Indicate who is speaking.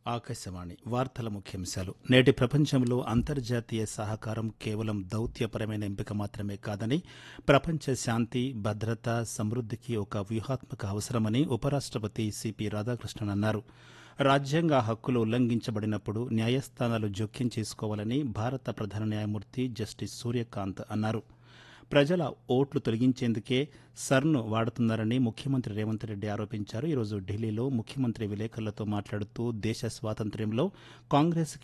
Speaker 1: ఆకాశవాణి వార్తల ముఖ్యాంశాలు నేటి ప్రపంచంలో అంతర్జాతీయ సహకారం కేవలం దౌత్యపరమైన ఎంపిక మాత్రమే కాదని ప్రపంచ శాంతి భద్రత సమృద్ధికి ఒక వ్యూహాత్మక అవసరమని ఉపరాష్ట్రపతి సిపి రాధాకృష్ణన్ అన్నారు రాజ్యాంగ హక్కులు ఉల్లంఘించబడినప్పుడు న్యాయస్థానాలు జోక్యం చేసుకోవాలని భారత ప్రధాన న్యాయమూర్తి జస్టిస్ సూర్యకాంత్ అన్నారు ప్రజల ఓట్లు తొలగించేందుకే సర్ను వాడుతున్నారని ముఖ్యమంత్రి రేవంత్ రెడ్డి ఆరోపించారు ఈరోజు ఢిల్లీలో ముఖ్యమంత్రి విలేకరులతో మాట్లాడుతూ దేశ స్వాతంత్ర్యంలో కాంగ్రెస్